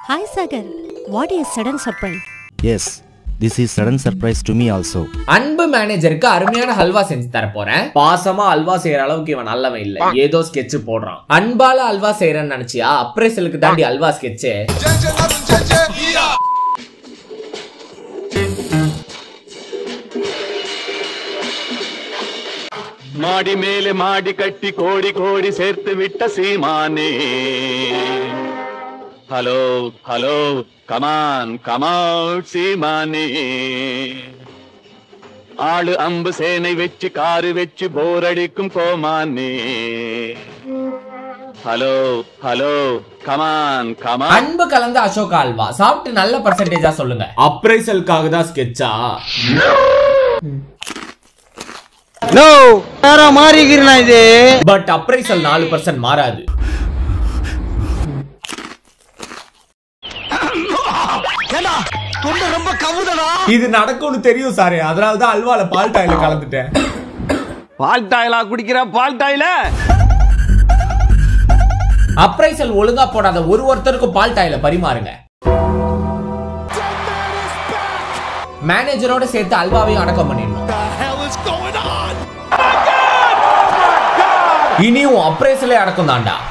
Hi Sagar, what is sudden surprise? Yes, this is sudden surprise to me also. அன்பு மேனேஜருக்கு அருமையான ஹல்வா செஞ்சு தர போறேன் பாசமா அல்வா செய்யற அளவுக்கு இவன் நல்லவன் இல்ல ஏதோ ஸ்கெட்ச் போடுறான் அன்பால அல்வா செய்யறேன்னு நினைச்சியா அப்ரேசலுக்கு தாண்டி அல்வா ஸ்கெட்சு மாடி மேலே மாடி கட்டி கோடி கோடி சேர்த்து விட்ட சீமானே ஹலோ ஹலோ கமான் கமான் சீமானே ஆளு அம்பு சேனை வச்சு காரு வச்சு போர் அடிக்கும் கோமானே ஹலோ ஹலோ கமான் கமான் அன்பு கலந்த அசோகா அல்வா சாப்பிட்டு நல்ல பர்சன்டேஜா சொல்லுங்க அப்ரைசலுக்காக தான் ஸ்கெட்சா நோ வேற மாறிக்கிறா இது பட் அப்ரைசல் நாலு பர்சன்ட் மாறாது தொண்டை ரொம்ப கவுதடா இது நடக்கும்னு தெரியும் சாரே அதனால தான் அல்வால பால் டாயில கலந்துட்டேன் பால் டாயிலா குடிக்கிற பால் டாயில அப்ரைசல் ஒழுங்கா போடாத ஒரு ஒருத்தருக்கும் பால் டாயில பரிமாறுங்க மேனேஜரோட சேர்த்து அல்வாவையும் அடக்கம் பண்ணிடணும் இனியும் அப்ரைசலே அடக்கம் தான்டா